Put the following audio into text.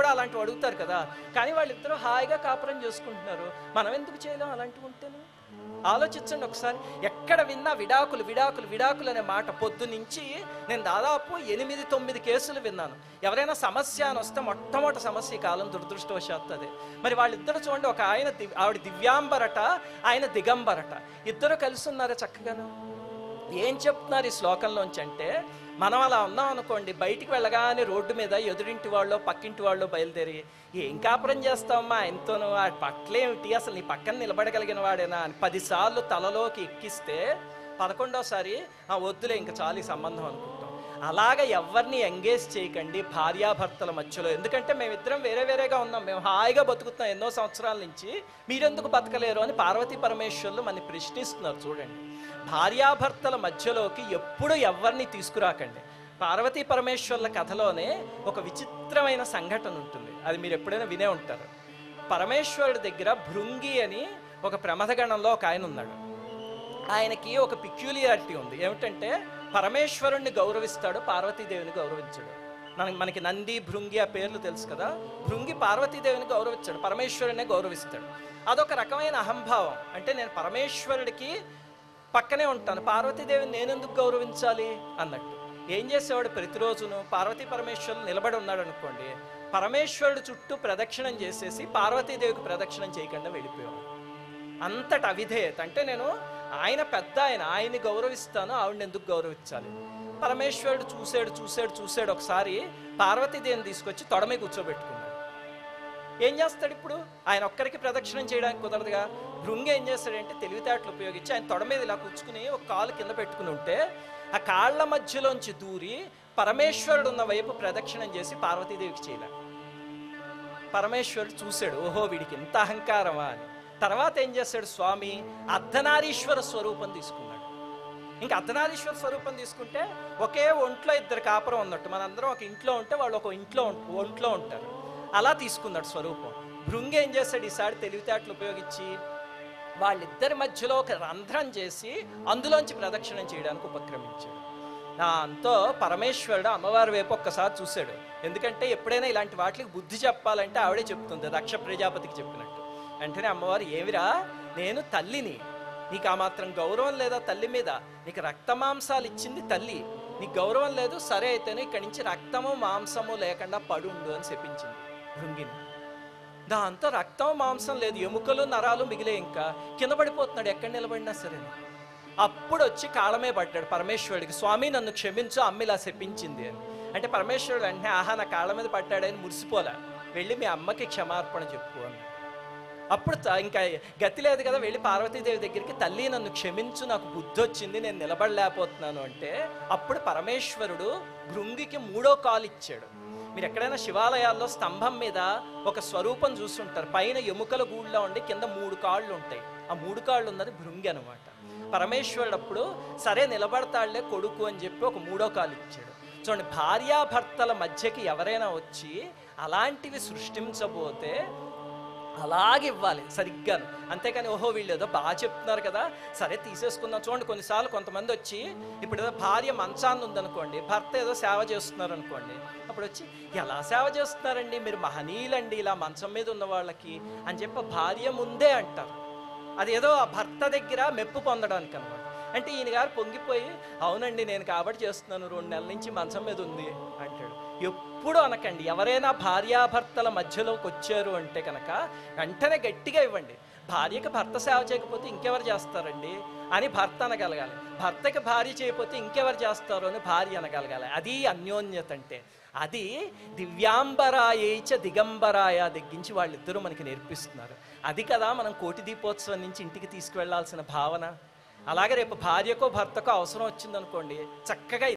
కూడా అలాంటివి అడుగుతారు కదా కానీ వాళ్ళిద్దరూ హాయిగా కాపురం చేసుకుంటున్నారు మనం ఎందుకు చేయలేం అలాంటివి ఉంటేను ఆలోచించండి ఒకసారి ఎక్కడ విన్నా విడాకులు విడాకులు విడాకులు అనే మాట పొద్దు నుంచి నేను దాదాపు ఎనిమిది తొమ్మిది కేసులు విన్నాను ఎవరైనా సమస్య అని వస్తే మొట్టమొదటి సమస్య ఈ కాలం దురదృష్టవశాత్తు అదే మరి వాళ్ళిద్దరు చూడండి ఒక ఆయన దివ్- ఆవిడ దివ్యాంబరట ఆయన దిగంబరట ఇద్దరు కలిసి ఉన్నారా చక్కగాను ఏం చెప్తున్నారు ఈ శ్లోకంలోంచి అంటే మనం అలా ఉన్నాం అనుకోండి బయటికి వెళ్ళగానే రోడ్డు మీద ఎదురింటి వాళ్ళు పక్కింటి వాళ్ళు బయలుదేరి ఏం కాపురం చేస్తావమ్మా ఆయనతోనూ ఆ పట్లేమిటి అసలు నీ పక్కన నిలబడగలిగిన వాడేనా అని పదిసార్లు తలలోకి ఎక్కిస్తే పదకొండోసారి ఆ వద్దులే ఇంకా చాలు ఈ సంబంధం అనుకుంటాం అలాగ ఎవరిని ఎంగేజ్ చేయకండి భార్యాభర్తల మధ్యలో ఎందుకంటే మేమిద్దరం వేరే వేరేగా ఉన్నాం మేము హాయిగా బతుకుతున్నాం ఎన్నో సంవత్సరాల నుంచి మీరెందుకు బతకలేరు అని పార్వతీ పరమేశ్వర్లు మనని ప్రశ్నిస్తున్నారు చూడండి భార్యాభర్తల మధ్యలోకి ఎప్పుడు ఎవరిని తీసుకురాకండి పార్వతీ పరమేశ్వర్ల కథలోనే ఒక విచిత్రమైన సంఘటన ఉంటుంది అది మీరు ఎప్పుడైనా వినే ఉంటారు పరమేశ్వరుడి దగ్గర భృంగి అని ఒక ప్రమథగణంలో ఒక ఆయన ఉన్నాడు ఆయనకి ఒక పిక్యులియారిటీ ఉంది ఏమిటంటే పరమేశ్వరుణ్ణి గౌరవిస్తాడు పార్వతీదేవిని గౌరవించాడు మనకి మనకి నంది భృంగి ఆ పేర్లు తెలుసు కదా భృంగి పార్వతీదేవిని గౌరవించాడు పరమేశ్వరునే గౌరవిస్తాడు అదొక రకమైన అహంభావం అంటే నేను పరమేశ్వరుడికి పక్కనే ఉంటాను పార్వతీదేవిని నేనెందుకు గౌరవించాలి అన్నట్టు ఏం చేసేవాడు ప్రతిరోజును పార్వతీ పరమేశ్వరులు నిలబడి ఉన్నాడు అనుకోండి పరమేశ్వరుడు చుట్టూ ప్రదక్షిణం చేసేసి పార్వతీదేవికి ప్రదక్షిణం చేయకుండా వెళ్ళిపోయాడు అంతటి అవిధేయత అంటే నేను ఆయన పెద్ద ఆయన ఆయన్ని గౌరవిస్తాను ఆవిడని ఎందుకు గౌరవించాలి పరమేశ్వరుడు చూశాడు చూశాడు చూశాడు ఒకసారి పార్వతీదేవిని తీసుకొచ్చి తొడమే కూర్చోబెట్టుకున్నాడు ఏం చేస్తాడు ఇప్పుడు ఆయన ఒక్కరికి ప్రదక్షిణం చేయడానికి కుదరదుగా భృంగి ఏం చేస్తాడంటే తెలివితేటలు ఉపయోగించి ఆయన తొడ మీద ఇలా కూర్చుకుని ఒక కాలు కింద పెట్టుకుని ఉంటే ఆ కాళ్ళ మధ్యలోంచి దూరి పరమేశ్వరుడు ఉన్న వైపు ప్రదక్షిణం చేసి పార్వతీదేవికి చేయలే పరమేశ్వరుడు చూశాడు ఓహో వీడికి ఇంత అహంకారమా అని తర్వాత ఏం చేశాడు స్వామి అర్ధనారీశ్వర స్వరూపం తీసుకున్నాడు ఇంకా అర్ధనారీశ్వర స్వరూపం తీసుకుంటే ఒకే ఒంట్లో ఇద్దరు కాపురం ఉన్నట్టు మనందరం ఒక ఇంట్లో ఉంటే వాళ్ళు ఒక ఇంట్లో ఉం- ఒంట్లో ఉంటారు అలా తీసుకున్నాడు స్వరూపం భృంగి ఏం చేశాడు ఈసారి తెలివితేటలు ఉపయోగించి వాళ్ళిద్దరి మధ్యలో ఒక రంధ్రం చేసి అందులోంచి ప్రదక్షిణం చేయడానికి ఉపక్రమించాడు దాంతో పరమేశ్వరుడు అమ్మవారి వైపు ఒక్కసారి చూశాడు ఎందుకంటే ఎప్పుడైనా ఇలాంటి వాటికి బుద్ధి చెప్పాలంటే ఆవిడే చెప్తుంది దక్ష ప్రజాపతికి చెప్పినట్టు వెంటనే అమ్మవారు ఏమిరా నేను తల్లిని నీకు ఆ మాత్రం గౌరవం లేదా తల్లి మీద నీకు రక్తమాంసాలు ఇచ్చింది తల్లి నీకు గౌరవం లేదు సరే అయితేనే ఇక్కడి నుంచి రక్తము మాంసము లేకుండా పడుండు అని చెప్పించింది భృంగిని దాంతో రక్తం మాంసం లేదు ఎముకలు నరాలు మిగిలే ఇంకా కింద పడిపోతున్నాడు ఎక్కడ నిలబడినా సరే అప్పుడు వచ్చి కాళ్ళమే పడ్డాడు పరమేశ్వరుడికి స్వామి నన్ను క్షమించు అమ్మ ఇలా చెప్పించింది అని అంటే పరమేశ్వరుడు వెంటనే ఆహా నా కాళ్ళ మీద పడ్డాడని మురిసిపోలే వెళ్ళి మీ అమ్మకి క్షమార్పణ చెప్పు అని అప్పుడు త- ఇంకా గతి లేదు కదా వెళ్ళి పార్వతీదేవి దగ్గరికి తల్లి నన్ను క్షమించు నాకు బుద్ధి వచ్చింది నేను నిలబడలేకపోతున్నాను అంటే అప్పుడు పరమేశ్వరుడు భృంగికి మూడో కాలు ఇచ్చాడు మీరు ఎక్కడైనా శివాలయాల్లో స్తంభం మీద ఒక స్వరూపం చూస్తుంటారు పైన ఎముకల గూళ్ళ ఉండి కింద మూడు కాళ్ళు ఉంటాయి ఆ మూడు కాళ్ళు ఉన్నది భృంగి అనమాట పరమేశ్వరుడు అప్పుడు సరే నిలబడతాళ్లే కొడుకు అని చెప్పి ఒక మూడో కాలు ఇచ్చాడు చూడండి భార్యాభర్తల మధ్యకి ఎవరైనా వచ్చి అలాంటివి సృష్టించబోతే అలాగే ఇవ్వాలి సరిగ్గాను అంతేకాని ఓహో వీళ్ళు ఏదో బాగా చెప్తున్నారు కదా సరే తీసేసుకుందాం చూడండి కొన్నిసార్లు కొంతమంది వచ్చి ఇప్పుడు ఏదో భార్య మంచాన్ని ఉందనుకోండి భర్త ఏదో సేవ చేస్తున్నారు అనుకోండి అప్పుడు వచ్చి ఎలా సేవ చేస్తున్నారండి మీరు మహనీయులండి ఇలా మంచం మీద ఉన్న వాళ్ళకి అని చెప్పి భార్య ముందే అంటారు అదేదో ఆ భర్త దగ్గర మెప్పు పొందడానికి అనమాట అంటే ఈయన గారు పొంగిపోయి అవునండి నేను కాబట్టి చేస్తున్నాను రెండు నెలల నుంచి మంచం మీద ఉంది అంటాడు ఎప్పుడు అనకండి ఎవరైనా భార్యాభర్తల మధ్యలోకి వచ్చారు అంటే కనుక వెంటనే గట్టిగా ఇవ్వండి భార్యకి భర్త సేవ చేయకపోతే ఇంకెవరు చేస్తారండి అని భర్త అనగలగాలి భర్తకి భార్య చేయకపోతే ఇంకెవరు చేస్తారు అని భార్య అనగలగాలి అది అన్యోన్యత అంటే అది దివ్యాంబరాయేచ దిగంబరాయ దగ్గరించి వాళ్ళిద్దరూ మనకి నేర్పిస్తున్నారు అది కదా మనం కోటి దీపోత్సవం నుంచి ఇంటికి తీసుకువెళ్లాల్సిన భావన అలాగే రేపు భార్యకో భర్తకో అవసరం వచ్చిందనుకోండి చక్కగా